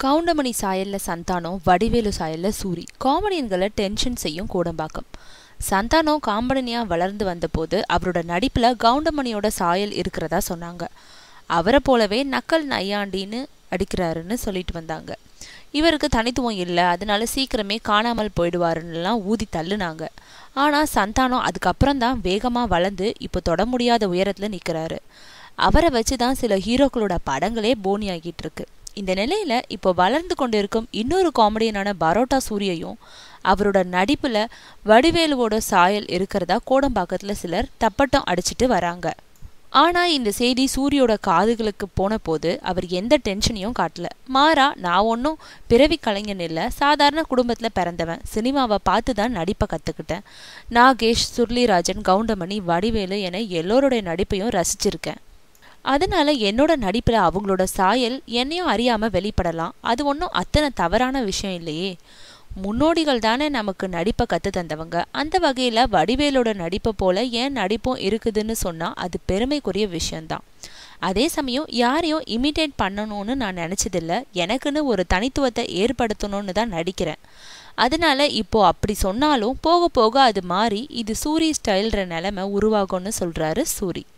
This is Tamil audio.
கவுண்டமணி சாயல்ல சந்தானம் வடிவேலு சாயல்ல சூரி காமெடியன்களை டென்ஷன் செய்யும் கோடம்பாக்கம் சந்தானம் காமெடினியா வளர்ந்து வந்தபோது அவரோட நடிப்புல கவுண்டமணியோட சாயல் இருக்கிறதா சொன்னாங்க அவரை போலவே நக்கல் நையாண்டின்னு அடிக்கிறாருன்னு சொல்லிட்டு வந்தாங்க இவருக்கு தனித்துவம் இல்லை அதனால சீக்கிரமே காணாமல் போயிடுவாருன்னுலாம் ஊதி தள்ளுனாங்க ஆனால் சந்தானம் அதுக்கப்புறம் தான் வேகமாக வளர்ந்து இப்போ தொட முடியாத உயரத்தில் நிற்கிறாரு அவரை வச்சு தான் சில ஹீரோக்களோட படங்களே போனி ஆகிட்டு இருக்கு இந்த நிலையில இப்போ வளர்ந்து கொண்டிருக்கும் இன்னொரு காமெடியனான பரோட்டா சூரியையும் அவரோட நடிப்புல வடிவேலுவோட சாயல் இருக்கிறதா கோடம்பாக்கத்துல சிலர் தப்பட்டம் அடிச்சிட்டு வராங்க ஆனா இந்த செய்தி சூரியோட காதுகளுக்கு போன போது அவர் எந்த டென்ஷனையும் காட்டல மாறா நான் ஒன்றும் பிறவி கலைஞன் இல்லை சாதாரண குடும்பத்துல பிறந்தவன் சினிமாவை பார்த்து தான் நடிப்பை கத்துக்கிட்டேன் நாகேஷ் சுர்லிராஜன் கவுண்டமணி வடிவேலு என எல்லோருடைய நடிப்பையும் ரசிச்சிருக்கேன் அதனால என்னோட நடிப்புல அவங்களோட சாயல் என்னையும் அறியாம வெளிப்படலாம் அது ஒன்றும் அத்தனை தவறான விஷயம் இல்லையே முன்னோடிகள் தானே நமக்கு நடிப்பை கத்து தந்தவங்க அந்த வகையில வடிவேலோட நடிப்பை போல ஏன் நடிப்பும் இருக்குதுன்னு சொன்னா அது பெருமைக்குரிய விஷயம்தான் அதே சமயம் யாரையும் இமிட்டேட் பண்ணணும்னு நான் நினச்சதில்ல எனக்குன்னு ஒரு தனித்துவத்தை ஏற்படுத்தணும்னு தான் நடிக்கிறேன் அதனால இப்போ அப்படி சொன்னாலும் போக போக அது மாறி இது சூரி ஸ்டைல்ற நிலைமை உருவாகும்னு சொல்றாரு சூரி